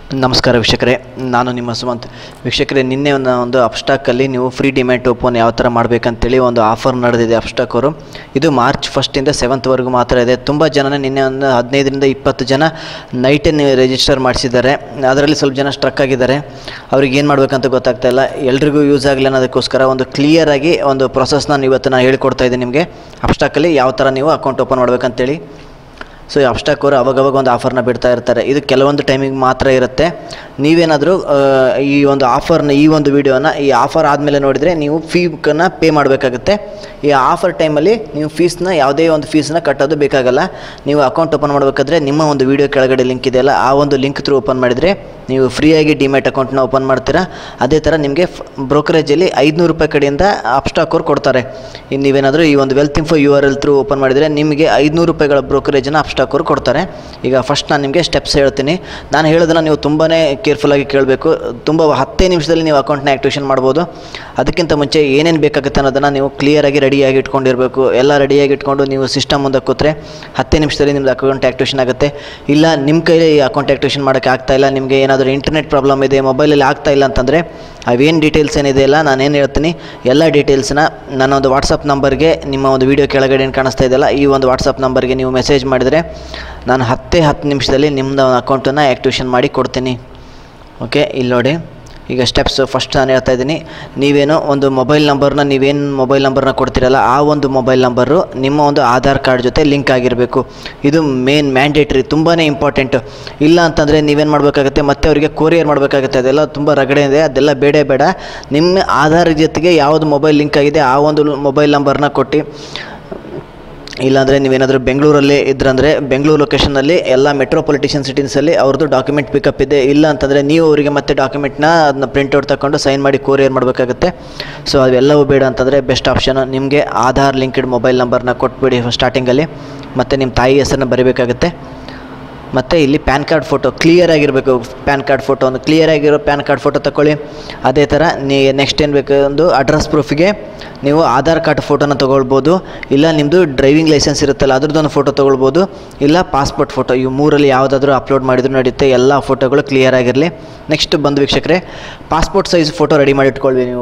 ನಮಸ್ಕಾರ ವೀಕ್ಷಕರೇ ನಾನು ನಿಮ್ಮ ಸುಮಂತ್ ವೀಕ್ಷಕರೇ ನಿನ್ನೆ ಒಂದು ಒಂದು ಅಪ್ಸ್ಟಾಕಲ್ಲಿ ನೀವು ಫ್ರೀ ಡಿಮ್ಯಾಟ್ ಓಪನ್ ಯಾವ ಥರ ಮಾಡಬೇಕಂತೇಳಿ ಒಂದು ಆಫರ್ ನಡೆದಿದೆ ಅಪ್ಸ್ಟಾಕ್ ಅವರು ಇದು ಮಾರ್ಚ್ ಫಸ್ಟಿಂದ ಸೆವೆಂತ್ವರೆಗೂ ಮಾತ್ರ ಇದೆ ತುಂಬ ಜನನೇ ನಿನ್ನೆ ಒಂದು ಹದಿನೈದರಿಂದ ಇಪ್ಪತ್ತು ಜನ ನೈಟೇ ರಿಜಿಸ್ಟರ್ ಮಾಡಿಸಿದ್ದಾರೆ ಅದರಲ್ಲಿ ಸ್ವಲ್ಪ ಜನ ಸ್ಟ್ರಕ್ ಆಗಿದ್ದಾರೆ ಅವ್ರಿಗೆ ಏನು ಮಾಡಬೇಕಂತ ಗೊತ್ತಾಗ್ತಾ ಇಲ್ಲ ಎಲ್ರಿಗೂ ಯೂಸ್ ಆಗಲಿ ಅನ್ನೋದಕ್ಕೋಸ್ಕರ ಒಂದು ಕ್ಲಿಯರಾಗಿ ಒಂದು ಪ್ರೊಸೆಸ್ನ ಇವತ್ತು ನಾನು ಹೇಳ್ಕೊಡ್ತಾ ಇದ್ದೀನಿ ನಿಮಗೆ ಅಪ್ಸ್ಟಾಕಲ್ಲಿ ಯಾವ ಥರ ನೀವು ಅಕೌಂಟ್ ಓಪನ್ ಮಾಡ್ಬೇಕಂತೇಳಿ ಸೊ ಈ ಅಬ್ಸ್ಟಾಕ್ ಅವರು ಅವಾಗವಾಗ ಒಂದು ಆಫರ್ನ ಬಿಡ್ತಾ ಇರ್ತಾರೆ ಇದು ಕೆಲವೊಂದು ಟೈಮಿಗೆ ಮಾತ್ರ ಇರುತ್ತೆ ನೀವೇನಾದರೂ ಈ ಒಂದು ಆಫರ್ನ ಈ ಒಂದು ವಿಡಿಯೋನ ಈ ಆಫರ್ ಆದಮೇಲೆ ನೋಡಿದರೆ ನೀವು ಫೀಕನ್ನು ಪೇ ಮಾಡಬೇಕಾಗುತ್ತೆ ಈ ಆಫರ್ ಟೈಮಲ್ಲಿ ನೀವು ಫೀಸ್ನ ಯಾವುದೇ ಒಂದು ಫೀಸ್ನ ಕಟ್ಟೋದು ಬೇಕಾಗಲ್ಲ ನೀವು ಅಕೌಂಟ್ ಓಪನ್ ಮಾಡಬೇಕಾದ್ರೆ ನಿಮ್ಮ ಒಂದು ವಿಡಿಯೋ ಕೆಳಗಡೆ ಲಿಂಕ್ ಇದೆಯಲ್ಲ ಆ ಒಂದು ಲಿಂಕ್ ಥ್ರೂ ಓಪನ್ ಮಾಡಿದರೆ ನೀವು ಫ್ರೀಯಾಗಿ ಡಿಮ್ಯಾಟ್ ಅಕೌಂಟ್ನ ಓಪನ್ ಮಾಡ್ತೀರಾ ಅದೇ ಥರ ನಿಮಗೆ ಬ್ರೋಕರೇಜಲ್ಲಿ ಐದುನೂರು ರೂಪಾಯಿ ಕಡೆಯಿಂದ ಅಪ್ಸ್ಟಾಕ್ ಅವ್ರು ಕೊಡ್ತಾರೆ ಇನ್ನು ನೀವೇನಾದರೂ ಈ ಒಂದು wealth info U R L through open ಮಾಡಿದರೆ ನಿಮಗೆ ಐದುನೂರು ರೂಪಾಯಿಗಳ ಬ್ರೋಕರೇಜನ್ನು ಅಪ್ಸ್ಟಾಕ್ ಅವರು ಕೊಡ್ತಾರೆ ಈಗ ಫಸ್ಟ್ ನಾನು ನಿಮಗೆ ಸ್ಟೆಪ್ಸ್ ಹೇಳ್ತೀನಿ ನಾನು ಹೇಳೋದನ್ನು ನೀವು ತುಂಬಾ ಕೇರ್ಫುಲ್ಲಾಗಿ ಕೇಳಬೇಕು ತುಂಬ ಹತ್ತೇ ನಿಮಿಷದಲ್ಲಿ ನೀವು ಅಕೌಂಟ್ನ ಆ್ಯಕ್ಟಿವೇಷನ್ ಮಾಡ್ಬೋದು ಅದಕ್ಕಿಂತ ಮುಂಚೆ ಏನೇನು ಬೇಕಾಗುತ್ತೆ ಅನ್ನೋದನ್ನು ನೀವು ಕ್ಲಿಯರಾಗಿ ರೆಡಿಯಾಗಿ ಇಟ್ಕೊಂಡಿರಬೇಕು ಎಲ್ಲ ರೆಡಿಯಾಗಿ ಇಟ್ಕೊಂಡು ನೀವು ಸಿಸ್ಟಮ್ ಮುಂದೆ ಕೂತ್ರೆ ಹತ್ತೇ ನಿಮಿಷದಲ್ಲಿ ನಿಮ್ಮದು ಅಕೌಂಟ್ ಆ್ಯಕ್ಟಿವೇಷನ್ ಆಗುತ್ತೆ ಇಲ್ಲ ನಿಮ್ಮ ಕೈಲಿ ಈ ಅಕೌಂಟ್ ಆ್ಯಕ್ಟಿವೇಷನ್ ಮಾಡೋಕ್ಕೆ ಆಗ್ತಾ ಇಲ್ಲ ನಿಮಗೆ ಏನಾದರೂ ಇಂಟರ್ನೆಟ್ ಪ್ರಾಬ್ಲಮ್ ಇದೆ ಮೊಬೈಲಲ್ಲಿ ಆಗ್ತಾ ಇಲ್ಲ ಅಂತಂದರೆ ಅವೇನು ಡೀಟೇಲ್ಸ್ ಏನಿದೆ ಅಲ್ಲ ನಾನೇನು ಹೇಳ್ತೀನಿ ಎಲ್ಲ ಡೀಟೇಲ್ಸ್ನ ನನ್ನ ಒಂದು ವಾಟ್ಸಪ್ ನಂಬರ್ಗೆ ನಿಮ್ಮ ಒಂದು ವೀಡಿಯೋ ಕೆಳಗಡೆ ಏನು ಕಾಣಿಸ್ತಾ ಇದೆಯಲ್ಲ ಈ ಒಂದು ವಾಟ್ಸಪ್ ನಂಬರ್ಗೆ ನೀವು ಮೆಸೇಜ್ ಮಾಡಿದರೆ ನಾನು ಹತ್ತೇ ಹತ್ತು ನಿಮಿಷದಲ್ಲಿ ನಿಮ್ಮದು ಅಕೌಂಟನ್ನು ಆ್ಯಕ್ಟಿವೇಷನ್ ಮಾಡಿ ಕೊಡ್ತೀನಿ ಓಕೆ ಇಲ್ಲಿ ನೋಡಿ ಈಗ ಸ್ಟೆಪ್ಸ್ ಫಸ್ಟ್ ನಾನು ಹೇಳ್ತಾ ಇದ್ದೀನಿ ನೀವೇನು ಒಂದು ಮೊಬೈಲ್ ನಂಬರ್ನ ನೀವೇನು ಮೊಬೈಲ್ ನಂಬರ್ನ ಕೊಡ್ತೀರಲ್ಲ ಆ ಒಂದು ಮೊಬೈಲ್ ನಂಬರು ನಿಮ್ಮ ಒಂದು ಆಧಾರ್ ಕಾರ್ಡ್ ಜೊತೆ ಲಿಂಕ್ ಆಗಿರಬೇಕು ಇದು ಮೇನ್ ಮ್ಯಾಂಡೇಟ್ರಿ ತುಂಬಾ ಇಂಪಾರ್ಟೆಂಟ್ ಇಲ್ಲ ಅಂತಂದರೆ ನೀವೇನು ಮಾಡಬೇಕಾಗುತ್ತೆ ಮತ್ತೆ ಅವರಿಗೆ ಕೊರಿಯರ್ ಮಾಡಬೇಕಾಗುತ್ತೆ ಅದೆಲ್ಲ ತುಂಬ ರಗಡೆ ಇದೆ ಅದೆಲ್ಲ ಬೇಡ ಬೇಡ ನಿಮ್ಮ ಆಧಾರ್ ಜೊತೆಗೆ ಯಾವುದು ಮೊಬೈಲ್ ಲಿಂಕ್ ಆಗಿದೆ ಆ ಒಂದು ಮೊಬೈಲ್ ನಂಬರ್ನ ಕೊಟ್ಟು ಇಲ್ಲಾಂದರೆ ನೀವೇನಾದರೂ ಬೆಂಗಳೂರಲ್ಲೇ ಇದ್ರಂದರೆ ಬೆಂಗಳೂರು ಲೊಕೇಶನಲ್ಲಿ ಎಲ್ಲ ಮೆಟ್ರೋಪಾಲಿಟಿಷನ್ ಸಿಟೀಸಲ್ಲಿ ಅವ್ರದ್ದು ಡಾಕ್ಯುಮೆಂಟ್ ಪಿಕಪ್ ಇದೆ ಇಲ್ಲ ಅಂತಂದರೆ ನೀವು ಅವರಿಗೆ ಮತ್ತೆ ಡಾಕ್ಯುಮೆಂಟ್ನ ಅದನ್ನ ಪ್ರಿಂಟ್ಔಟ್ ತಗೊಂಡು ಸೈನ್ ಮಾಡಿ ಕೊರಿಯರ್ ಮಾಡಬೇಕಾಗುತ್ತೆ ಸೊ ಅವೆಲ್ಲವೂ ಬೇಡ ಅಂತಂದರೆ ಬೆಸ್ಟ್ ಆಪ್ಷನ್ ನಿಮಗೆ ಆಧಾರ್ ಲಿಂಕ್ಡ್ ಮೊಬೈಲ್ ನಂಬರ್ನ ಕೊಟ್ಬಿಡಿ ಸ್ಟಾರ್ಟಿಂಗಲ್ಲಿ ಮತ್ತು ನಿಮ್ಮ ತಾಯಿ ಹೆಸರನ್ನ ಬರೀಬೇಕಾಗುತ್ತೆ ಮತ್ತು ಇಲ್ಲಿ ಪ್ಯಾನ್ ಕಾರ್ಡ್ ಫೋಟೋ ಕ್ಲಿಯರ್ ಆಗಿರಬೇಕು ಪ್ಯಾನ್ ಕಾರ್ಡ್ ಫೋಟೋ ಒಂದು ಕ್ಲಿಯರ್ ಆಗಿರೋ ಪ್ಯಾನ್ ಕಾರ್ಡ್ ಫೋಟೋ ತಗೊಳ್ಳಿ ಅದೇ ಥರ ನೀ ನೆಕ್ಸ್ಟ್ ಏನು ಬೇಕು ಒಂದು ಅಡ್ರೆಸ್ ಪ್ರೂಫಿಗೆ ನೀವು ಆಧಾರ್ ಕಾರ್ಡ್ ಫೋಟೋನ ತೊಗೊಳ್ಬೋದು ಇಲ್ಲ ನಿಮ್ಮದು ಡ್ರೈವಿಂಗ್ ಲೈಸೆನ್ಸ್ ಇರುತ್ತಲ್ಲ ಅದ್ರದ್ದೊಂದು ಫೋಟೋ ತೊಗೊಳ್ಬೋದು ಇಲ್ಲ ಪಾಸ್ಪೋರ್ಟ್ ಫೋಟೋ ಇವು ಮೂರಲ್ಲಿ ಯಾವುದಾದ್ರೂ ಅಪ್ಲೋಡ್ ಮಾಡಿದ್ರು ನಡೆಯುತ್ತೆ ಎಲ್ಲ ಫೋಟೋಗಳು ಕ್ಲಿಯರ್ ಆಗಿರಲಿ ನೆಕ್ಸ್ಟ್ ಬಂದು ವೀಕ್ಷಕರೇ ಪಾಸ್ಪೋರ್ಟ್ ಸೈಜ್ ಫೋಟೋ ರೆಡಿ ಮಾಡಿ ಇಟ್ಕೊಳ್ವಿ ನೀವು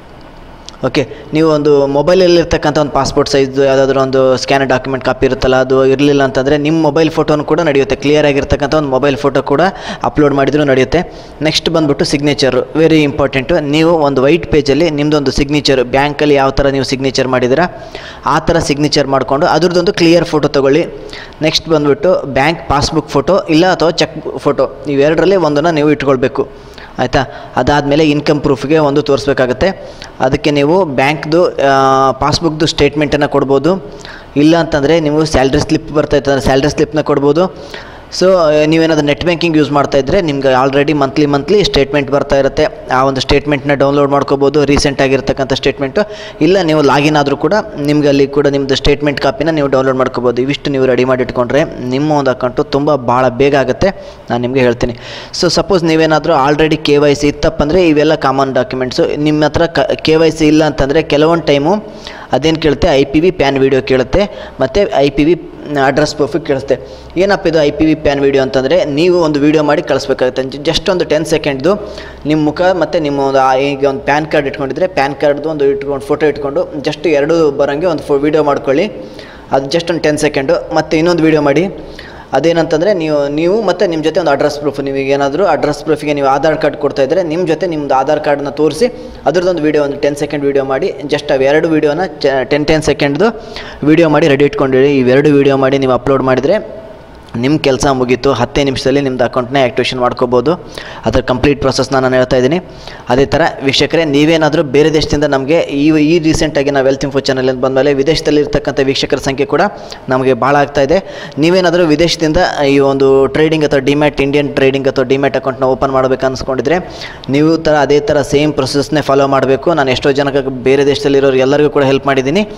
ಓಕೆ ನೀವು ಒಂದು ಮೊಬೈಲಲ್ಲಿರ್ತಕ್ಕಂಥ ಒಂದು ಪಾಸ್ಪೋರ್ಟ್ ಸೈಜ್ ಯಾವುದಾದ್ರೂ ಒಂದು ಸ್ಕ್ಯಾನ್ ಡಾಕ್ಯುಮೆಂಟ್ ಕಾಪಿ ಇರುತ್ತಲ್ಲ ಅದು ಇರಲಿಲ್ಲ ಅಂತಂದರೆ ನಿಮ್ಮ ಮೊಬೈಲ್ ಫೋಟೋನು ಕೂಡ ನಡೆಯುತ್ತೆ ಕ್ಲಿಯರ್ ಆಗಿರ್ತಕ್ಕಂಥ ಒಂದು ಮೊಬೈಲ್ ಫೋಟೋ ಕೂಡ ಅಪ್ಲೋಡ್ ಮಾಡಿದರೂ ನಡೆಯುತ್ತೆ ನೆಕ್ಸ್ಟ್ ಬಂದುಬಿಟ್ಟು ಸಿಗ್ನೇಚರು ವೆರಿ ಇಂಪಾರ್ಟೆಂಟು ನೀವು ಒಂದು ವೈಟ್ ಪೇಜಲ್ಲಿ ನಿಮ್ಮದೊಂದು ಸಿಗ್ನೇಚರ್ ಬ್ಯಾಂಕಲ್ಲಿ ಯಾವ ಥರ ನೀವು ಸಿಗ್ನೇಚರ್ ಮಾಡಿದ್ದೀರಾ ಆ ಥರ ಸಿಗ್ನೇಚರ್ ಮಾಡಿಕೊಂಡು ಅದ್ರದ್ದೊಂದು ಕ್ಲಿಯರ್ ಫೋಟೋ ತೊಗೊಳ್ಳಿ ನೆಕ್ಸ್ಟ್ ಬಂದುಬಿಟ್ಟು ಬ್ಯಾಂಕ್ ಪಾಸ್ಬುಕ್ ಫೋಟೋ ಇಲ್ಲ ಅಥವಾ ಚೆಕ್ ಫೋಟೋ ಇವೆರಡರಲ್ಲಿ ಒಂದನ್ನು ನೀವು ಇಟ್ಕೊಳ್ಬೇಕು ಆಯಿತಾ ಅದಾದಮೇಲೆ ಇನ್ಕಮ್ ಪ್ರೂಫ್ಗೆ ಒಂದು ತೋರಿಸ್ಬೇಕಾಗತ್ತೆ ಅದಕ್ಕೆ ನೀವು ಬ್ಯಾಂಕ್ದು ಪಾಸ್ಬುಕ್ದು ಸ್ಟೇಟ್ಮೆಂಟನ್ನು ಕೊಡ್ಬೋದು ಇಲ್ಲ ಅಂತಂದರೆ ನೀವು ಸ್ಯಾಲ್ರಿ ಸ್ಲಿಪ್ ಬರ್ತಾಯಿತ್ತು ಅಂದರೆ ಸ್ಯಾಲ್ರಿ ಸ್ಲಿಪ್ನ ಕೊಡ್ಬೋದು ಸೊ ನೀವೇನಾದರೂ ನೆಟ್ ಬ್ಯಾಂಕಿಂಗ್ ಯೂಸ್ ಮಾಡ್ತಾ ಇದ್ದರೆ ನಿಮ್ಗೆ ಆಲ್ರೆಡಿ ಮಂತ್ಲಿ ಮಂತ್ಲಿ ಸ್ಟೇಟ್ಮೆಂಟ್ ಬರ್ತಾ ಇರುತ್ತೆ ಆ ಒಂದು ಸ್ಟೇಟ್ಮೆಂಟ್ನ ಡೌನ್ಲೋಡ್ ಮಾಡ್ಕೋಬೋದು ರೀಸೆಂಟ್ ಆಗಿರ್ತಕ್ಕಂಥ ಸ್ಟೇಟ್ಮೆಂಟು ಇಲ್ಲ ನೀವು ಲಾಗಿನ್ ಆದರೂ ಕೂಡ ನಿಮ್ಗೆ ಅಲ್ಲಿ ಕೂಡ ನಿಮ್ಮದು ಸ್ಟೇಟ್ಮೆಂಟ್ ಕಾಪಿನ ನೀವು ಡೌನ್ಲೋಡ್ ಮಾಡ್ಕೋಬೋದು ಇವಿಷ್ಟು ನೀವು ರೆಡಿ ಮಾಡಿ ಇಟ್ಕೊಂಡ್ರೆ ನಿಮ್ಮ ಒಂದು ಅಕೌಂಟು ತುಂಬ ಭಾಳ ಬೇಗ ಆಗುತ್ತೆ ನಾನು ನಿಮಗೆ ಹೇಳ್ತೀನಿ ಸೊ ಸಪೋಸ್ ನೀವೇನಾದರೂ ಆಲ್ರೆಡಿ ಕೆ ವೈ ಸಿ ಇತ್ತಪ್ಪಂದರೆ ಇವೆಲ್ಲ ಕಾಮನ್ ಡಾಕ್ಯುಮೆಂಟ್ಸು ನಿಮ್ಮ ಹತ್ರ ಕೆ ವೈ ಸಿ ಇಲ್ಲ ಅಂತಂದರೆ ಕೆಲವೊಂದು ಟೈಮು ಅದೇನು ಕೇಳುತ್ತೆ I P V PAN video ಕೇಳುತ್ತೆ ಮತ್ತು ಐ ಪಿ ವಿ ಅಡ್ರೆಸ್ ಪ್ರೂಫಿಗೆ ಕೇಳಿಸುತ್ತೆ ಏನಪ್ಪ ಇದು I P V PAN video ಅಂತಂದರೆ ನೀವು ಒಂದು ವೀಡಿಯೋ ಮಾಡಿ ಕಳಿಸ್ಬೇಕಾಗುತ್ತೆ ಜಸ್ಟ್ ಒಂದು ಟೆನ್ ಸೆಕೆಂಡ್ದು ನಿಮ್ಮ ಮುಖ ಮತ್ತು ನಿಮ್ಮ ಒಂದು ಆ- ಈಗ ಒಂದು ಪ್ಯಾನ್ ಕಾರ್ಡ್ ಇಟ್ಕೊಂಡಿದ್ರೆ ಪ್ಯಾನ್ ಕಾರ್ಡ್ದು ಒಂದು ಇಟ್ಕೊಂಡು ಫೋಟೋ ಇಟ್ಕೊಂಡು ಜಸ್ಟ್ ಎರಡು ಬರೋಂಗೆ ಒಂದು ಫೋ ವೀಡಿಯೋ ಮಾಡ್ಕೊಳ್ಳಿ ಅದು ಜಸ್ಟ್ ಒಂದು ಟೆನ್ ಸೆಕೆಂಡು ಮತ್ತು ಇನ್ನೊಂದು ವೀಡಿಯೋ ಮಾಡಿ ಅದೇನಂತಂದರೆ ನೀವು ನೀವು ಮತ್ತು ನಿಮ್ಮ ಜೊತೆ ಒಂದು ಅಡ್ರೆಸ್ ಪ್ರೂಫ್ ನೀವು ಏನಾದರೂ ಅಡ್ರೆಸ್ ಪ್ರೂಫಿಗೆ ನೀವು ಆಧಾರ್ ಕಾರ್ಡ್ ಕೊಡ್ತಾ ಇದ್ದರೆ ನಿಮ್ಮ ಜೊತೆ ನಿಮ್ಮದು ಆಧಾರ್ ಕಾರ್ಡನ್ನ ತೋರಿಸಿ ಅದ್ರದ್ದೊಂದು ವೀಡಿಯೋ ಒಂದು ಟೆನ್ ಸೆಕೆಂಡ್ ವೀಡಿಯೋ ಮಾಡಿ ಜಸ್ಟ್ ಅವೆರಡು ವೀಡಿಯೋನ ಟೆನ್ ಟೆನ್ ಸೆಕೆಂಡ್ದು ವೀಡಿಯೋ ಮಾಡಿ ರೆಡಿ ಇಟ್ಕೊಂಡಿರಿ ಇವೆರಡು ವೀಡಿಯೋ ಮಾಡಿ ನೀವು ಅಪ್ಲೋಡ್ ಮಾಡಿದರೆ ನಿಮ್ಮ ಕೆಲಸ ಮುಗೀತು ಹತ್ತೇ ನಿಮಿಷದಲ್ಲಿ ನಿಮ್ಮದು ಅಕೌಂಟ್ನ ಆ್ಯಕ್ಟಿವೇಷನ್ ಮಾಡ್ಕೋಬೋದು ಅದರ ಕಂಪ್ಲೀಟ್ ಪ್ರೊಸೆಸ್ನ ನಾನು ಹೇಳ್ತಾ ಇದ್ದೀನಿ ಅದೇ ಥರ ವೀಕ್ಷಕರೇ ನೀವೇನಾದರೂ ಬೇರೆ ದೇಶದಿಂದ ನಮಗೆ ಈ ಈ ರೀಸೆಂಟಾಗಿ ನಾವು ವೆಲ್ತ್ ಇನ್ಫೋ ಚಾನಲ್ ಅಂತ ಬಂದಮೇಲೆ ವಿದೇಶದಲ್ಲಿ ಇರ್ತಕ್ಕಂಥ ವೀಕ್ಷಕರ ಸಂಖ್ಯೆ ಕೂಡ ನಮಗೆ ಭಾಳ ಆಗ್ತಾ ಇದೆ ನೀವೇನಾದರೂ ವಿದೇಶದಿಂದ ಈ ಒಂದು ಟ್ರೇಡಿಂಗ್ ಅಥವಾ ಡಿಮ್ಯಾಟ್ ಇಂಡಿಯನ್ ಟ್ರೇಡಿಂಗ್ ಅಥವಾ ಡಿಮ್ಯಾಟ್ ಅಕೌಂಟ್ನ ಓಪನ್ ಮಾಡಬೇಕು ಅನ್ಸ್ಕೊಂಡಿದ್ರೆ ನೀವು ಥರ ಅದೇ ಥರ ಸೇಮ್ ಪ್ರೊಸೆಸ್ನೇ ಫಾಲೋ ಮಾಡಬೇಕು ನಾನು ಎಷ್ಟೋ ಜನಕ್ಕೆ ಬೇರೆ ದೇಶದಲ್ಲಿರೋರು ಎಲ್ಲರಿಗೂ ಕೂಡ ಹೆಲ್ಪ್ ಮಾಡಿದ್ದೀನಿ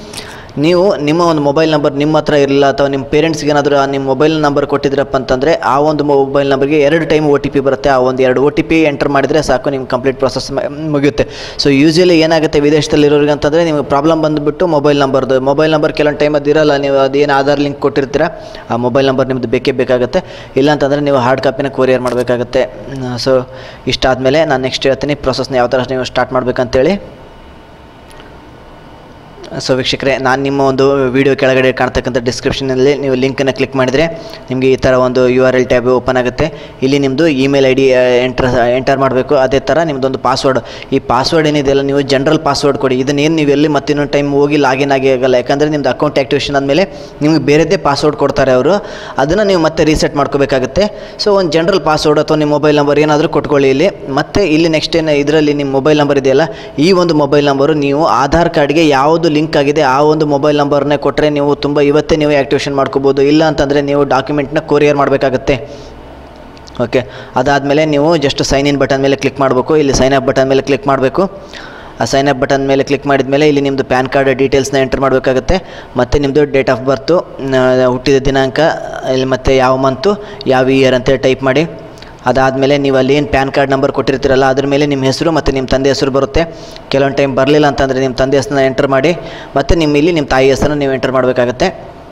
ನೀವು ನಿಮ್ಮ ಒಂದು ಮೊಬೈಲ್ ನಂಬರ್ ನಿಮ್ಮ ಹತ್ರ ಇರಲಿಲ್ಲ ಅಥವಾ ನಿಮ್ಮ ಪೇರೆಂಟ್ಸ್ಗೆ ಏನಾದರೂ ನಿಮ್ಮ ಮೊಬೈಲ್ ನಂಬರ್ ಕೊಟ್ಟಿದ್ರಪ್ಪ ಅಂತಂದರೆ ಆ ಒಂದು ಮೊಬೈಲ್ ನಂಬರ್ಗೆ ಎರಡು ಟೈಮ್ ಒ ಟಿ ಪಿ ಬರುತ್ತೆ ಆ ಒಂದು ಎರಡು ಒ ಟಿ ಪಿ ಎಂಟರ್ ಮಾಡಿದರೆ ಸಾಕು ನಿಮ್ಮ ಕಂಪ್ಲೀಟ್ ಪ್ರೊಸೆಸ್ ಮುಗಿಯುತ್ತೆ ಸೊ ಯೂಶಲಿ ಏನಾಗುತ್ತೆ ವಿದೇಶದಲ್ಲಿರೋರಿಗೆ ಅಂತಂದರೆ ನಿಮಗೆ ಪ್ರಾಬ್ಲಮ್ ಬಂದುಬಿಟ್ಟು ಮೊಬೈಲ್ ನಂಬರ್ದು ಮೊಬೈಲ್ ನಂಬರ್ ಕೆಲವೊಂದು ಟೈಮ್ ಅದು ಇರಲ್ಲ ನೀವು ಅದೇನು ಆಧಾರ್ ಲಿಂಕ್ ಕೊಟ್ಟಿರ್ತೀರ ಆ ಮೊಬೈಲ್ ನಂಬರ್ ನಿಮ್ಮದು ಬೇಕೇ ಬೇಕಾಗುತ್ತೆ ಇಲ್ಲ ಅಂತಂದರೆ ನೀವು ಹಾರ್ಡ್ ಕಾಪಿನ ಕೊರಿಯರ್ ಮಾಡಬೇಕಾಗತ್ತೆ ಸೊ ಇಷ್ಟಾದಮೇಲೆ ನಾನು ನೆಕ್ಸ್ಟ್ ಹೇಳ್ತೀನಿ ಪ್ರೊಸೆಸ್ನ ಯಾವ ಥರ ನೀವು ಸ್ಟಾರ್ಟ್ ಮಾಡಬೇಕಂತೇಳಿ ಸೊ ವೀಕ್ಷಕರೇ ನಾನು ನಿಮ್ಮ ಒಂದು ವಿಡಿಯೋ ಕೆಳಗಡೆ ಕಾಣ್ತಕ್ಕಂಥ ಡಿಸ್ಕ್ರಿಪ್ಷನಲ್ಲಿ ನೀವು ಲಿಂಕನ್ನು ಕ್ಲಿಕ್ ಮಾಡಿದರೆ ನಿಮಗೆ ಈ ಥರ ಒಂದು U R L tab open ಆಗುತ್ತೆ ಇಲ್ಲಿ ನಿಮ್ಮದು email I D enter enter ಮಾಡಬೇಕು ಅದೇ ಥರ ನಿಮ್ಮದೊಂದು ಪಾಸ್ವರ್ಡ್ ಈ ಪಾಸ್ವರ್ಡ್ ಏನಿದೆಯಲ್ಲ ನೀವು ಜನರಲ್ ಪಾಸ್ವರ್ಡ್ ಕೊಡಿ ಇದನ್ನೇನು ನೀವು ಎಲ್ಲಿ ಮತ್ತೆ ಇನ್ನೊಂದು ಟೈಮ್ ಹೋಗಿ ಲಾಗಿನ್ ಆಗಿ ಆಗಲ್ಲ ಯಾಕಂದರೆ ನಿಮ್ಮದು ಅಕೌಂಟ್ ಆ್ಯಕ್ಟಿವೇಷನ್ ಆದಮೇಲೆ ನಿಮಗೆ ಬೇರೆದೇ ಪಾಸ್ವರ್ಡ್ ಕೊಡ್ತಾರೆ ಅವರು ಅದನ್ನು ನೀವು ಮತ್ತೆ ರೀಸೆಟ್ ಮಾಡ್ಕೋಬೇಕಾಗುತ್ತೆ ಸೊ ಒಂದು ಜನರಲ್ ಪಾಸ್ವರ್ಡ್ ಅಥವಾ ನಿಮ್ಮ ಮೊಬೈಲ್ ನಂಬರ್ ಏನಾದರೂ ಕೊಟ್ಕೊಳ್ಳಿ ಇಲ್ಲಿ ಮತ್ತು ಇಲ್ಲಿ ನೆಕ್ಸ್ಟ್ ಏನು ಇದರಲ್ಲಿ ನಿಮ್ಮ ಮೊಬೈಲ್ ನಂಬರ್ ಇದೆಯಲ್ಲ ಈ ಒಂದು ಮೊಬೈಲ್ ನಂಬರು ನೀವು ಆಧಾರ್ ಕಾರ್ಡ್ಗೆ ಯಾವುದು ಲಿಂಕ್ ಆಗಿದೆ ಆ ಒಂದು ಮೊಬೈಲ್ ನಂಬರ್ನೇ ಕೊಟ್ಟರೆ ನೀವು ತುಂಬ ಇವತ್ತೇ ನೀವು ಆ್ಯಕ್ಟಿವೇಷನ್ ಮಾಡ್ಕೋಬೋದು ಇಲ್ಲ ಅಂತಂದರೆ ನೀವು ಡಾಕ್ಯುಮೆಂಟ್ನ ಕೊರಿಯರ್ ಮಾಡಬೇಕಾಗತ್ತೆ ಓಕೆ ಅದಾದಮೇಲೆ ನೀವು ಜಸ್ಟ್ ಸೈನ್ ಇನ್ ಬಟನ್ ಮೇಲೆ ಕ್ಲಿಕ್ ಮಾಡಬೇಕು ಇಲ್ಲಿ ಸೈನ್ ಅಪ್ ಬಟನ್ ಮೇಲೆ ಕ್ಲಿಕ್ ಮಾಡಬೇಕು ಆ ಸೈನ್ ಅಪ್ ಬಟನ್ ಮೇಲೆ ಕ್ಲಿಕ್ ಮಾಡಿದ ಮೇಲೆ ಇಲ್ಲಿ ನಿಮ್ಮದು ಪ್ಯಾನ್ ಕಾರ್ಡ್ ಡೀಟೇಲ್ಸ್ನ ಎಂಟರ್ ಮಾಡಬೇಕಾಗುತ್ತೆ ಮತ್ತು ನಿಮ್ಮದು ಡೇಟ್ ಆಫ್ ಬರ್ತು ಹುಟ್ಟಿದ ದಿನಾಂಕ ಇಲ್ಲಿ ಮತ್ತು ಯಾವ ಮಂತು ಯಾವ ಇಯರ್ ಅಂತೇಳಿ ಟೈಪ್ ಮಾಡಿ ಅದಾದಮೇಲೆ ನೀವು ಅಲ್ಲಿ ಏನು ಪ್ಯಾನ್ ಕಾರ್ಡ್ ನಂಬರ್ ಕೊಟ್ಟಿರ್ತೀರಲ್ಲ ಅದ್ರ ಮೇಲೆ ನಿಮ್ಮ ಹೆಸರು ಮತ್ತು ನಿಮ್ಮ ತಂದೆ ಹೆಸರು ಬರುತ್ತೆ ಕೆಲವೊಂದು ಟೈಮ್ ಬರಲಿಲ್ಲ ಅಂತಂದರೆ ನಿಮ್ಮ ತಂದೆ ಹೆಸರನ್ನ ಎಂಟರ್ ಮಾಡಿ ಮತ್ತು ನಿಮ್ಮ ಇಲ್ಲಿ ನಿಮ್ಮ ತಾಯಿ ಹೆಸರನ್ನ ನೀವು ಎಂಟರ್ ಮಾಡಬೇಕಾಗತ್ತೆ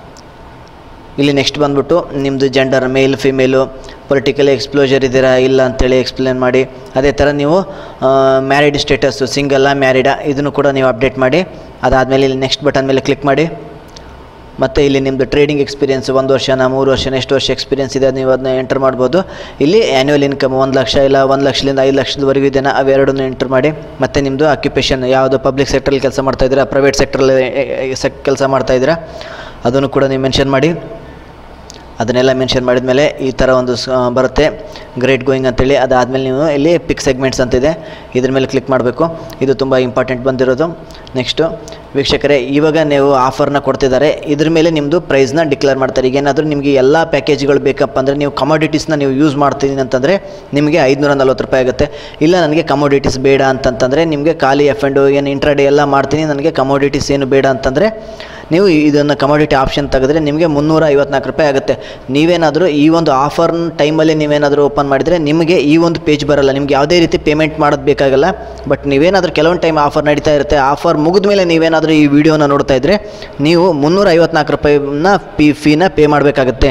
ಇಲ್ಲಿ ನೆಕ್ಸ್ಟ್ ಬಂದ್ಬಿಟ್ಟು ನಿಮ್ಮದು gender male female political exposure ಇದ್ದೀರಾ ಇಲ್ಲ ಅಂತೇಳಿ ಎಕ್ಸ್ಪ್ಲೇನ್ ಮಾಡಿ ಅದೇ ಥರ ನೀವು ಮ್ಯಾರಿಡ್ ಸ್ಟೇಟಸ್ಸು ಸಿಂಗಲ್ಲ ಮ್ಯಾರಿಡಾ ಇದನ್ನು ಕೂಡ ನೀವು ಅಪ್ಡೇಟ್ ಮಾಡಿ ಅದಾದಮೇಲೆ ಇಲ್ಲಿ ನೆಕ್ಸ್ಟ್ ಬಟನ್ ಮೇಲೆ ಕ್ಲಿಕ್ ಮಾಡಿ ಮತ್ತು ಇಲ್ಲಿ ನಿಮ್ಮದು ಟ್ರೇಡಿಂಗ್ ಎಕ್ಸ್ಪೀರಿಯನ್ಸ್ ಒಂದು ವರ್ಷನ ಮೂರು ವರ್ಷನ ಎಷ್ಟು ವರ್ಷ ಎಕ್ಸ್ಪೀರಿಯನ್ಸ್ ಇದೆ ನೀವು ಅದನ್ನ ಎಂಟರ್ ಮಾಡ್ಬೋದು ಇಲ್ಲಿ ಆ್ಯನ್ಯುವಲ್ ಇನ್ಕಮ್ ಒಂದು ಲಕ್ಷ ಇಲ್ಲ ಒಂದು ಲಕ್ಷದಿಂದ ಐದು ಲಕ್ಷದವರೆಗೂ ಇದೆಯಾ ಅವೆರಡನ್ನು ಎಂಟರ್ ಮಾಡಿ ಮತ್ತು ನಿಮ್ಮದು ಆಕ್ಯುಪೇಷನ್ ಯಾವುದು ಪಬ್ಲಿಕ್ ಸೆಕ್ಟ್ರಲ್ಲಿ ಕೆಲಸ ಮಾಡ್ತಾಯಿದ್ದೀರಾ ಪ್ರೈವೇಟ್ ಸೆಕ್ಟ್ರಲ್ಲಿ ಕೆಲಸ ಮಾಡ್ತಾಯಿದ್ದೀರಾ ಅದನ್ನು ಕೂಡ ನೀವು ಮೆನ್ಷನ್ ಮಾಡಿ ಅದನ್ನೆಲ್ಲ ಮೆನ್ಷನ್ ಮಾಡಿದ ಮೇಲೆ ಈ ಥರ ಒಂದು ಸ ಬರುತ್ತೆ ಗ್ರೇಟ್ ಗೋಯಿಂಗ್ ಅಂತೇಳಿ ಅದಾದಮೇಲೆ ನೀವು ಇಲ್ಲಿ ಪಿಕ್ ಸೆಗ್ಮೆಂಟ್ಸ್ ಅಂತಿದೆ ಇದ್ರ ಮೇಲೆ ಕ್ಲಿಕ್ ಮಾಡಬೇಕು ಇದು ತುಂಬ ಇಂಪಾರ್ಟೆಂಟ್ ಬಂದಿರೋದು ನೆಕ್ಸ್ಟು ವೀಕ್ಷಕರೇ ಇವಾಗ ನೀವು ಆಫರ್ನ ಕೊಡ್ತಿದ್ದಾರೆ ಇದ್ರ ಮೇಲೆ ನಿಮ್ಮದು ಪ್ರೈಸ್ನ ಡಿಕ್ಲೇರ್ ಮಾಡ್ತಾರೆ ಈಗ ಏನಾದರೂ ನಿಮಗೆ ಎಲ್ಲ ಪ್ಯಾಕೇಜ್ಗಳು ಬೇಕಪ್ಪ ಅಂದರೆ ನೀವು ಕಮೋಡಿಟೀಸ್ನ ನೀವು ಯೂಸ್ ಮಾಡ್ತೀನಿ ಅಂತಂದರೆ ನಿಮಗೆ ಐದುನೂರ ನಲ್ವತ್ತು ರೂಪಾಯಿ ಆಗುತ್ತೆ ಇಲ್ಲ ನನಗೆ ಕಮೋಡಿಟೀಸ್ ಬೇಡ ಅಂತಂತಂದರೆ ನಿಮಗೆ ಖಾಲಿ ಎಫ್ ಆ್ಯಂಡು ಏನು ಇಂಟ್ರಾಡೇ ಎಲ್ಲ ಮಾಡ್ತೀನಿ ನನಗೆ ಕಮೋಡಿಟೀಸ್ ಏನು ಬೇಡ ಅಂತಂದರೆ ನೀವು ಇದನ್ನು ಕಮೋಡಿಟಿ ಆಪ್ಷನ್ ತೆಗೆದ್ರೆ ನಿಮಗೆ ಮುನ್ನೂರ ಐವತ್ನಾಲ್ಕು ರೂಪಾಯಿ ಆಗುತ್ತೆ ನೀವೇನಾದರೂ ಈ ಒಂದು ಆಫರ್ ಟೈಮಲ್ಲಿ ನೀವೇನಾದರೂ ಓಪನ್ ಮಾಡಿದರೆ ನಿಮಗೆ ಈ ಒಂದು ಪೇಜ್ ಬರಲ್ಲ ನಿಮ್ಗೆ ಯಾವುದೇ ರೀತಿ ಪೇಮೆಂಟ್ ಮಾಡೋದು ಬೇಕಾಗಲ್ಲ ಬಟ್ ನೀವೇನಾದರೂ ಕೆಲವೊಂದು ಟೈಮ್ ಆಫರ್ ನಡೀತಾ ಇರುತ್ತೆ ಆಫರ್ ಮುಗಿದ ಮೇಲೆ ನೀವೇನಾದರೂ ಈ ವಿಡಿಯೋನ ನೋಡ್ತಾ ಇದ್ದರೆ ನೀವು ಮುನ್ನೂರ ಐವತ್ನಾಲ್ಕು ರೂಪಾಯಿನ ಪಿ ಫೀನ ಪೇ ಮಾಡಬೇಕಾಗತ್ತೆ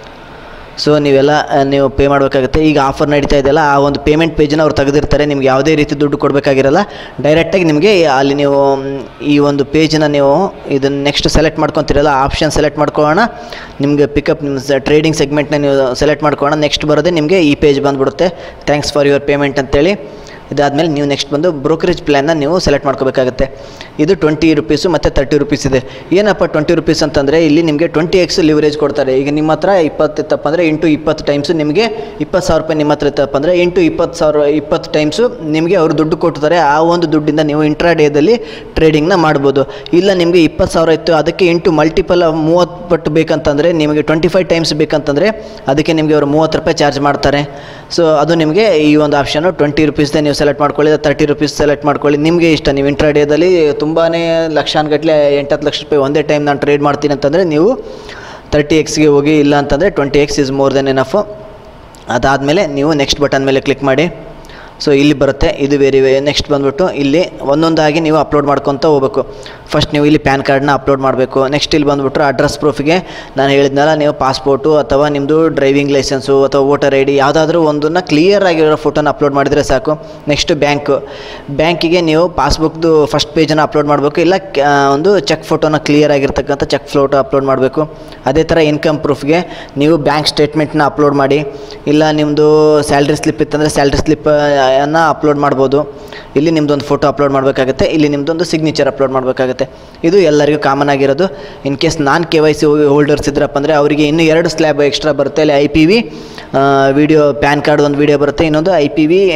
ಸೊ ನೀವೆಲ್ಲ ಆ, ನೀವು ಪೇ ಮಾಡಬೇಕಾಗುತ್ತೆ ಈಗ ಆಫರ್ ನಡೀತಾ ಇದೆಯಲ್ಲ ಆ ಒಂದು ಪೇಮೆಂಟ್ ಪೇಜನ್ನ ಅವ್ರು ತೆಗೆದಿರ್ತಾರೆ ನಿಮ್ಗೆ ಯಾವುದೇ ರೀತಿ ದುಡ್ಡು ಕೊಡಬೇಕಾಗಿರಲ್ಲ ಡೈರೆಕ್ಟಾಗಿ ನಿಮಗೆ ಅಲ್ಲಿ ನೀವು ಮ್, ಈ ಒಂದು ಪೇಜನ್ನ ನೀವು ಇದನ್ನು ನೆಕ್ಸ್ಟ್ ಸೆಲೆಕ್ಟ್ ಮಾಡ್ಕೊತೀರಲ್ಲ ಆಪ್ಷನ್ ಸೆಲೆಕ್ಟ್ ಮಾಡ್ಕೊಳ್ಳೋಣ ನಿಮಗೆ ಪಿಕಪ್ ನಿಮ್ಮ ಟ್ರೇಡಿಂಗ್ ಸೆಗ್ಮೆಂಟ್ನ ನೀವು ಸೆಲೆಕ್ಟ್ ಮಾಡ್ಕೊಳ್ಳೋಣ ನೆಕ್ಸ್ಟ್ ಬರೋದೇ ನಿಮಗೆ ಈ ಪೇಜ್ ಬಂದುಬಿಡುತ್ತೆ ಥ್ಯಾಂಕ್ಸ್ ಫಾರ್ ಯುವರ್ ಪೇಮೆಂಟ್ ಅಂತೇಳಿ ಇದಾದಮೇಲೆ ನೀವು ನೆಕ್ಸ್ಟ್ ಬಂದು ಬ್ರೋಕರೇಜ್ ಪ್ಲ್ಯಾನ್ನ ನೀವು ಸೆಲೆಕ್ಟ್ ಮಾಡ್ಕೋಬೇಕಾಗುತ್ತೆ ಇದು ಟ್ವೆಂಟಿ ರುಪೀಸು ಮತ್ತು ತರ್ಟಿ ರುಪೀಸ್ ಇದೆ ಏನಪ್ಪ ಟ್ವೆಂಟಿ ರುಪೀಸ್ ಅಂತಂದರೆ ಇಲ್ಲಿ ನಿಮಗೆ ಟ್ವೆಂಟಿ ಎಕ್ಸ್ ಲಿವರೇಜ್ ಕೊಡ್ತಾರೆ ಈಗ ನಿಮ್ಮ ಹತ್ರ ಇಪ್ಪತ್ತು ಇತ್ತಪ್ಪ ಅಂದರೆ ಇಂಟು ಇಪ್ಪತ್ತು ಟೈಮ್ಸು ನಿಮಗೆ ಇಪ್ಪತ್ತು ಸಾವಿರ ರೂಪಾಯಿ ನಿಮ್ಮ ಹತ್ರ ಇತ್ತಪ್ಪ ಅಂದರೆ ಇಂಟು ಇಪ್ಪತ್ತು ಸಾವಿರ ಇಪ್ಪತ್ತು ಟೈಮ್ಸು ನಿಮಗೆ ಅವರು ದುಡ್ಡು ಕೊಡ್ತಾರೆ ಆ ಒಂದು ದುಡ್ಡಿಂದ ನೀವು ಇಂಟ್ರಾಡೇದಲ್ಲಿ ಟ್ರೇಡಿಂಗ್ನ ಮಾಡ್ಬೋದು ಇಲ್ಲ ನಿಮಗೆ ಇಪ್ಪತ್ತು ಸಾವಿರ ಇತ್ತು ಅದಕ್ಕೆ ಇಂಟು ಮಲ್ಟಿಪಲ್ ಮೂವತ್ತು ಪಟ್ಟು ಬೇಕಂತಂದರೆ ನಿಮಗೆ ಟ್ವೆಂಟಿ ಫೈವ್ ಟೈಮ್ಸ್ ಬೇಕಂತಂದರೆ ಅದಕ್ಕೆ ನಿಮಗೆ ಅವರು ಮೂವತ್ತು ರೂಪಾಯಿ ಚಾರ್ಜ್ ಮಾಡ್ತಾರೆ ಸೊ ಅದು ನಿಮಗೆ ಈ ಒಂದು ಆಪ್ಷನು ಟ್ವೆಂಟಿ ರುಪೀಸ್ದೇ ನೀವು ಸೆಲೆಕ್ಟ್ ಮಾಡ್ಕೊಳ್ಳಿ ತರ್ಟಿ ರುಪೀಸ್ ಸೆಲೆಕ್ಟ್ ಮಾಡ್ಕೊಳ್ಳಿ ನಿಮಗೆ ಇಷ್ಟ ನೀವು ಇಂಟ್ರಾಡೇದಲ್ಲಿ ತುಂಬಾ ಲಕ್ಷಾನುಗಟ್ಟಲೆ ಎಂಟತ್ತು ಲಕ್ಷ ರೂಪಾಯಿ ಒಂದೇ ಟೈಮ್ ನಾನು ಟ್ರೇಡ್ ಮಾಡ್ತೀನಿ ಅಂತಂದರೆ ನೀವು ತರ್ಟಿ ಎಕ್ಸ್ಗೆ ಹೋಗಿ ಇಲ್ಲ ಅಂತಂದರೆ twenty X is more than enough ಅದಾದಮೇಲೆ ನೀವು ನೆಕ್ಸ್ಟ್ ಬಟನ್ ಮೇಲೆ ಕ್ಲಿಕ್ ಮಾಡಿ ಸೊ ಇಲ್ಲಿ ಬರುತ್ತೆ ಇದು ವೆರಿ ನೆಕ್ಸ್ಟ್ ಬಂದ್ಬಿಟ್ಟು ಇಲ್ಲಿ ಒಂದೊಂದಾಗಿ ನೀವು ಅಪ್ಲೋಡ್ ಮಾಡ್ಕೊತ ಹೋಗ್ಬೇಕು ಫಸ್ಟ್ ನೀವು ಇಲ್ಲಿ ಪ್ಯಾನ್ ಕಾರ್ಡ್ನ ಅಪ್ಲೋಡ್ ಮಾಡಬೇಕು ನೆಕ್ಸ್ಟ್ ಇಲ್ಲಿ ಬಂದುಬಿಟ್ರೆ ಅಡ್ರೆಸ್ ಪ್ರೂಫಿಗೆ ನಾನು ಹೇಳಿದ್ನಲ್ಲ ನೀವು ಪಾಸ್ಪೋರ್ಟು ಅಥವಾ ನಿಮ್ಮದು ಡ್ರೈವಿಂಗ್ ಲೈಸೆನ್ಸು ಅಥವಾ ವೋಟರ್ ಐ ಡಿ ಯಾವುದಾದ್ರೂ ಒಂದನ್ನು ಕ್ಲಿಯರ್ ಆಗಿರೋ ಫೋಟೋನ ಅಪ್ಲೋಡ್ ಮಾಡಿದರೆ ಸಾಕು ನೆಕ್ಸ್ಟ್ ಬ್ಯಾಂಕು ಬ್ಯಾಂಕಿಗೆ ನೀವು ಪಾಸ್ಬುಕ್ದು ಫಸ್ಟ್ ಪೇಜನ್ನು ಅಪ್ಲೋಡ್ ಮಾಡಬೇಕು ಇಲ್ಲ ಕ್ಯಾ- ಒಂದು ಚೆಕ್ ಫೋಟೋನ ಕ್ಲಿಯರ್ ಆಗಿರ್ತಕ್ಕಂಥ ಚೆಕ್ ಫೋಟೋ ಅಪ್ಲೋಡ್ ಮಾಡಬೇಕು ಅದೇ ಥರ ಇನ್ಕಮ್ ಪ್ರೂಫ್ಗೆ ನೀವು ಬ್ಯಾಂಕ್ ಸ್ಟೇಟ್ಮೆಂಟ್ನ ಅಪ್ಲೋಡ್ ಮಾಡಿ ಇಲ್ಲ ನಿಮ್ಮದು ಸ್ಯಾಲ್ರಿ ಸ್ಲಿಪ್ ಇತ್ತಂದರೆ ಸ್ಯಾಲ್ರಿ ಸ್ಲಿಪ್ ಅನ್ನು ಅಪ್ಲೋಡ್ ಮಾಡ್ಬೋದು ಇಲ್ಲಿ ನಿಮ್ಮದೊಂದು ಫೋಟೋ ಅಪ್ಲೋಡ್ ಮಾಡಬೇಕಾಗುತ್ತೆ ಇಲ್ಲಿ ನಿಮ್ಮದೊಂದು ಸಿಗ್ನೇಚರ್ ಅಪ್ಲೋಡ್ ಮಾಡಬೇಕಾಗುತ್ತೆ ಇದು ಎಲ್ಲರಿಗೂ ಕಾಮನ್ ಆಗಿರೋದು in case non K Y C holders ಇದ್ರಪ್ಪ ಅಂದರೆ ಅವರಿಗೆ ಇನ್ನೂ ಎರಡು ಸ್ಲ್ಯಾಬ್ ಎಕ್ಸ್ಟ್ರಾ ಬರುತ್ತೆ ಅಲ್ಲಿ I P V video PAN card ಒಂದು ವಿಡಿಯೋ ಬರುತ್ತೆ ಇನ್ನೊಂದು I P V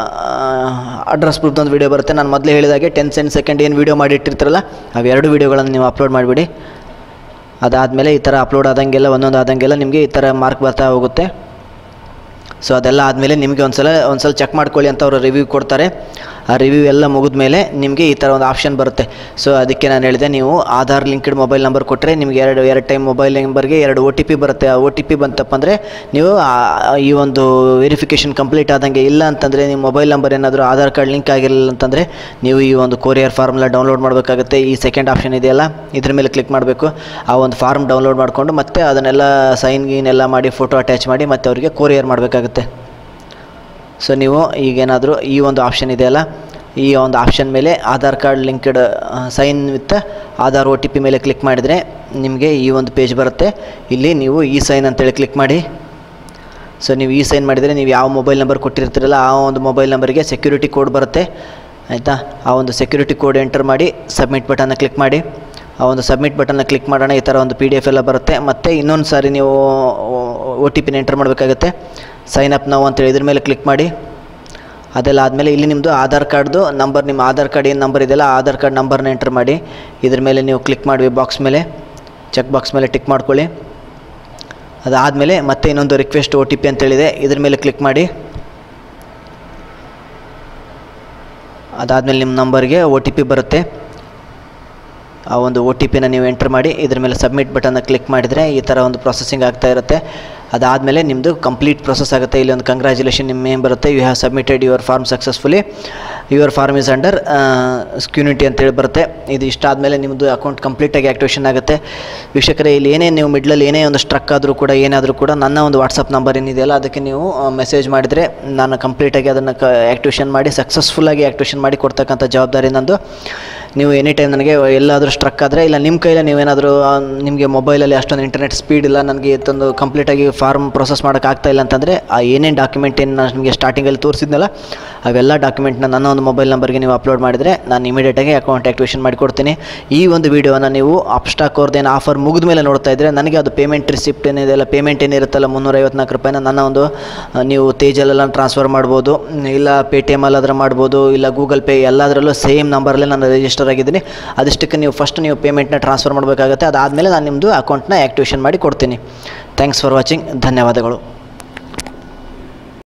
address proof ಒಂದು ವಿಡಿಯೋ ಬರುತ್ತೆ ನಾನು ಮೊದಲೇ ಹೇಳಿದಾಗೆ ಟೆನ್ ಸೆಂಡ್ ಸೆಕೆಂಡ್ ಏನು ವಿಡಿಯೋ ಮಾಡಿಟ್ಟಿರ್ತಾರಲ್ಲ ಅವೆರಡು ವಿಡಿಯೋಗಳನ್ನು ನೀವು ಅಪ್ಲೋಡ್ ಮಾಡಿಬಿಡಿ ಅದಾದಮೇಲೆ ಈ ಥರ ಅಪ್ಲೋಡ್ ಆದಂಗೆಲ್ಲ ಒಂದೊಂದು ಆದಂಗೆಲ್ಲ ನಿಮಗೆ ಈ ಥರ ಮಾರ್ಕ್ ಬರ್ತಾ ಹೋಗುತ್ತೆ ಸೊ ಅದೆಲ್ಲ ಆದಮೇಲೆ ನಿಮಗೆ ಒಂದು ಸಲ ಒಂದು ಸಲ ಚೆಕ್ ಮಾಡ್ಕೊಳ್ಳಿ ಅಂತ ಅವರು ರಿವ್ಯೂ ಕೊಡ್ತಾರೆ ಆ ರಿವ್ಯೂ ಎಲ್ಲ ಮುಗಿದ ಮೇಲೆ ನಿಮಗೆ ಈ ಥರ ಒಂದು ಆಪ್ಷನ್ ಬರುತ್ತೆ ಸೊ ಅದಕ್ಕೆ ನಾನು ಹೇಳಿದೆ ನೀವು ಆಧಾರ್ ಲಿಂಕ್ಡ್ ಮೊಬೈಲ್ ನಂಬರ್ ಕೊಟ್ಟರೆ ನಿಮಗೆ ಎರಡು ಎರಡು ಟೈಮ್ ಮೊಬೈಲ್ ನಂಬರ್ಗೆ ಎರಡು ಒ ಟಿ ಪಿ ಬರುತ್ತೆ ಆ ಒ ಟಿ ಪಿ ಬಂತಪ್ಪ ಅಂದರೆ ನೀವು ಆ- ಈ ಒಂದು ವೆರಿಫಿಕೇಷನ್ ಕಂಪ್ಲೀಟ್ ಆದಂಗೆ ಇಲ್ಲ ಅಂತಂದರೆ ನಿಮ್ಮ ಮೊಬೈಲ್ ನಂಬರ್ ಏನಾದರೂ ಆಧಾರ್ ಕಾರ್ಡ್ ಲಿಂಕ್ ಆಗಿರಲಿಲ್ಲ ಅಂತಂದರೆ ನೀವು ಈ ಒಂದು ಕೊರಿಯರ್ ಫಾರ್ಮ್ನ ಡೌನ್ಲೋಡ್ ಮಾಡಬೇಕಾಗುತ್ತೆ ಈ ಸೆಕೆಂಡ್ ಆಪ್ಷನ್ ಇದೆಯಲ್ಲ ಇದ್ರ ಮೇಲೆ ಕ್ಲಿಕ್ ಮಾಡಬೇಕು ಆ ಒಂದು ಫಾರ್ಮ್ ಡೌನ್ಲೋಡ್ ಮಾಡಿಕೊಂಡು ಮತ್ತೆ ಅದನ್ನೆಲ್ಲ ಸೈನ್ ಗೀನ್ ಎಲ್ಲ ಮಾಡಿ ಫೋಟೋ ಅಟ್ಯಾಚ್ ಮಾಡಿ ಮತ್ತೆ ಅವರಿಗೆ ಕೊರಿಯರ್ ಮಾಡಬೇಕಾಗುತ್ತೆ ಸೊ ನೀವು ಈಗೇನಾದರೂ ಈ ಒಂದು ಆಪ್ಷನ್ ಇದೆಯಲ್ಲ ಈ ಒಂದು ಆಪ್ಷನ್ ಮೇಲೆ Aadhaar card linked sign with Aadhaar O T P ಮೇಲೆ ಕ್ಲಿಕ್ ಮಾಡಿದರೆ ನಿಮಗೆ ಈ ಒಂದು ಪೇಜ್ ಬರುತ್ತೆ ಇಲ್ಲಿ ನೀವು ಈ ಸೈನ್ ಅಂತೇಳಿ ಕ್ಲಿಕ್ ಮಾಡಿ ಸೊ ನೀವು ಈ ಸೈನ್ ಮಾಡಿದರೆ ನೀವು ಯಾವ ಮೊಬೈಲ್ ನಂಬರ್ ಕೊಟ್ಟಿರ್ತೀರಲ್ಲ ಆ ಒಂದು ಮೊಬೈಲ್ ನಂಬರಿಗೆ ಸೆಕ್ಯೂರಿಟಿ ಕೋಡ್ ಬರುತ್ತೆ ಆಯಿತಾ ಆ ಒಂದು ಸೆಕ್ಯೂರಿಟಿ ಕೋಡ್ ಎಂಟರ್ ಮಾಡಿ ಸಬ್ಮಿಟ್ ಬಟನ್ನ ಕ್ಲಿಕ್ ಮಾಡಿ ಆ ಒಂದು ಸಬ್ಮಿಟ್ ಬಟನ್ನ ಕ್ಲಿಕ್ ಮಾಡೋಣ ಈ ಥರ ಒಂದು ಪಿ ಡಿ ಎಫ್ ಎಲ್ಲ ಬರುತ್ತೆ ಮತ್ತು ಇನ್ನೊಂದು ಸಾರಿ ನೀವು ಒ ಟಿ ಪಿನ ಎಂಟರ್ ಮಾಡಬೇಕಾಗುತ್ತೆ ಸೈನ್ ಅಪ್ ನಾವು ಅಂತೇಳಿ ಇದ್ರ ಮೇಲೆ ಕ್ಲಿಕ್ ಮಾಡಿ ಅದೆಲ್ಲ ಆದಮೇಲೆ ಇಲ್ಲಿ ನಿಮ್ಮದು ಆಧಾರ್ ಕಾರ್ಡ್ದು ನಂಬರ್ ನಿಮ್ಮ ಆಧಾರ್ ಕಾರ್ಡ್ ಏನು ನಂಬರ್ ಇದೆಯಲ್ಲ ಆ ಆಧಾರ್ ಕಾರ್ಡ್ ನಂಬರ್ನ ಎಂಟರ್ ಮಾಡಿ ಇದ್ರ ಮೇಲೆ ನೀವು ಕ್ಲಿಕ್ ಮಾಡಿ ಬಾಕ್ಸ್ ಮೇಲೆ ಚೆಕ್ ಬಾಕ್ಸ್ ಮೇಲೆ ಟಿಕ್ ಮಾಡ್ಕೊಳ್ಳಿ ಅದಾದಮೇಲೆ ಮತ್ತೆ ಇನ್ನೊಂದು ರಿಕ್ವೆಸ್ಟ್ ಒ ಟಿ ಪಿ ಅಂತೇಳಿದೆ ಇದ್ರ ಮೇಲೆ ಕ್ಲಿಕ್ ಮಾಡಿ ಅದಾದಮೇಲೆ ನಿಮ್ಮ ನಂಬರ್ಗೆ ಒ ಟಿ ಪಿ ಬರುತ್ತೆ ಆ ಒಂದು ಒ ಟಿ ಪಿನ ನೀವು ಎಂಟರ್ ಮಾಡಿ ಇದ್ರ ಮೇಲೆ ಸಬ್ಮಿಟ್ ಬಟನ್ನ ಕ್ಲಿಕ್ ಮಾಡಿದರೆ ಈ ಥರ ಒಂದು ಪ್ರೊಸೆಸಿಂಗ್ ಆಗ್ತಾ ಇರುತ್ತೆ ಅದಾದಮೇಲೆ ನಿಮ್ಮದು ಕಂಪ್ಲೀಟ್ ಪ್ರೊಸೆಸ್ ಆಗುತ್ತೆ ಇಲ್ಲಿ ಒಂದು ಕಂಗ್ರ್ಯಾಚುಲೇಷನ್ ನಿಮ್ಮ ಏನು ಬರುತ್ತೆ you have submitted your form successfully your form is under scrutiny ಅಂತೇಳಿ ಬರುತ್ತೆ ಇದು ಇಷ್ಟ ಆದಮೇಲೆ ನಿಮ್ಮದು ಅಕೌಂಟ್ ಕಂಪ್ಲೀಟಾಗಿ ಆ್ಯಕ್ಟಿವೇಷನ್ ಆಗುತ್ತೆ ವೀಕ್ಷಕರೇ ಇಲ್ಲಿ ಏನೇ ನೀವು ಮಿಡ್ಲಲ್ಲಿ ಏನೇ ಒಂದು ಸ್ಟ್ರಕ್ ಆದರೂ ಕೂಡ ಏನಾದರೂ ಕೂಡ ನನ್ನ ಒಂದು ವಾಟ್ಸಪ್ ನಂಬರ್ ಏನಿದೆಯಲ್ಲ ಅದಕ್ಕೆ ನೀವು ಮೆಸೇಜ್ ಮಾಡಿದರೆ ನಾನು ಕಂಪ್ಲೀಟಾಗಿ ಅದನ್ನು ಕ ಆ್ಯಕ್ಟಿವೇಷನ್ ಮಾಡಿ ಸಕ್ಸಸ್ಫುಲ್ಲಾಗಿ ಆ್ಯಕ್ಟಿವೇಷನ್ ಮಾಡಿ ಕೊಡ್ತಕ್ಕಂಥ ಜವಾಬ್ದಾರಿ ನಂದು ನೀವು ಎನಿ ಟೈಮ್ ನನಗೆ ಎಲ್ಲಾದರೂ ಸ್ಟ್ರಕ್ ಆದರೆ ಇಲ್ಲ ನಿಮ್ಮ ಕೈಯಲ್ಲಿ ನೀವೇನಾದರೂ ನಿಮಗೆ ಮೊಬೈಲಲ್ಲಿ ಅಷ್ಟೊಂದು ಇಂಟರ್ನೆಟ್ ಸ್ಪೀಡ್ ಇಲ್ಲ ನನಗೆ ಇತ್ತೊಂದು ಕಂಪ್ಲೀಟಾಗಿ ಫಾರ್ಮ್ ಪ್ರೊಸೆಸ್ ಮಾಡೋಕ್ಕಾಗ್ತಾ ಇಲ್ಲ ಅಂತಂದರೆ ಆ ಏನೇನು ಡಾಕ್ಯುಮೆಂಟ್ ಏನು ನಾನು ನಿಮಗೆ ಸ್ಟಾರ್ಟಿಂಗಲ್ಲಿ ತೋರಿಸಿದ್ನಲ್ಲ ಅವೆಲ್ಲ ಡಾಕ್ಯುಮೆಂಟ್ನ ನನ್ನ ಒಂದು ಮೊಬೈಲ್ ನಂಬರ್ಗೆ ನೀವು ಅಪ್ಲೋಡ್ ಮಾಡಿದರೆ ನಾನು ಇಮಿಡಿಯೇಟಾಗಿ ಅಕೌಂಟ್ ಆ್ಯಕ್ಟಿವೇಷನ್ ಮಾಡಿಕೊಡ್ತೀನಿ ಈ ಒಂದು ವೀಡಿಯೋನ ನೀವು ಅಪ್ಸ್ಟಾಕ್ ಅವ್ರದ್ದೇನು ಆಫರ್ ಮುಗಿದ ಮೇಲೆ ನೋಡ್ತಾ ಇದ್ದರೆ ನನಗೆ ಅದು ಪೇಮೆಂಟ್ ರಿಸಿಪ್ಟ್ ಏನಿದೆಯಲ್ಲ ಪೇಮೆಂಟ್ ಏನಿರುತ್ತಲ್ಲ ಮುನ್ನೂರೈವತ್ನಾಲ್ಕು ರೂಪಾಯಿನ ನನ್ನ ಒಂದು ಆ, ನೀವು ತೇಜಲ್ಲೆಲ್ಲ ಟ್ರಾನ್ಸ್ಫರ್ ಮಾಡ್ಬೋದು ಇಲ್ಲ ಪೇ ಟಿ ಎಮ್ ಅಲ್ಲಾದ್ರೆ ಮಾಡ್ಬೋದು ಇಲ್ಲ ಗೂಗಲ್ ಪೇ ಎಲ್ಲದರಲ್ಲೂ ಸೇಮ್ ನಂಬರಲ್ಲೇ ನಾನು ರಿಜಿಸ್ಟರ್ ಆಗಿದ್ದೀನಿ ಅದಷ್ಟಕ್ಕೆ ನೀವು ಫಸ್ಟ್ ನೀವು ಪೇಮೆಂಟ್ನ ಟ್ರಾನ್ಸ್ಫರ್ ಮಾಡಬೇಕಾಗುತ್ತೆ ಅದಾದಮೇಲೆ ನಾನು ನಿಮ್ಮದು ಅಕೌಂಟ್ನ ಆ್ಯಕ್ಟಿವೇಷನ್ ಮಾಡಿ ಕೊಡ್ತೀನಿ ಥ್ಯಾಂಕ್ಸ್ ಫಾರ್ ವಾಚಿಂಗ್ ಧನ್ಯವಾದಗಳು